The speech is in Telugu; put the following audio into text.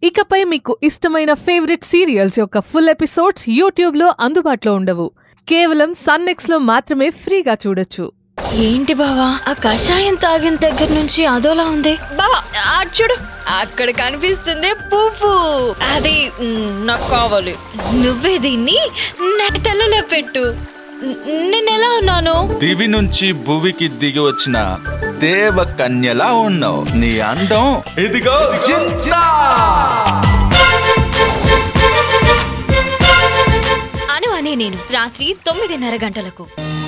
ఇకపై మీకు ఇష్టమైన ఫేవరెట్ సీరియల్స్ యొక్క ఫుల్ ఎపిసోడ్స్ యూట్యూబ్లో అందుబాటులో ఉండవు కేవలం సన్నెక్స్ లో మాత్రమే ఫ్రీగా చూడొచ్చు ఏంటి బావా ఆ కషాయం తాగిన దగ్గర నుంచి అదోలా ఉంది బావా అటు చూడు అక్కడ కనిపిస్తుంది పువ్వు అది మ్, నాకు కావాలి నువ్వే దీన్ని నా తలలో పెట్టు న- నేను ఎలా ఉన్నాను దివి నుంచి భువికి దిగి వచ్చిన దేవ కన్యలా ఉన్నావు నీ అందం ఇదిగో ఇంత అను అనే నేను రాత్రి తొమ్మిదిన్నర గంటలకు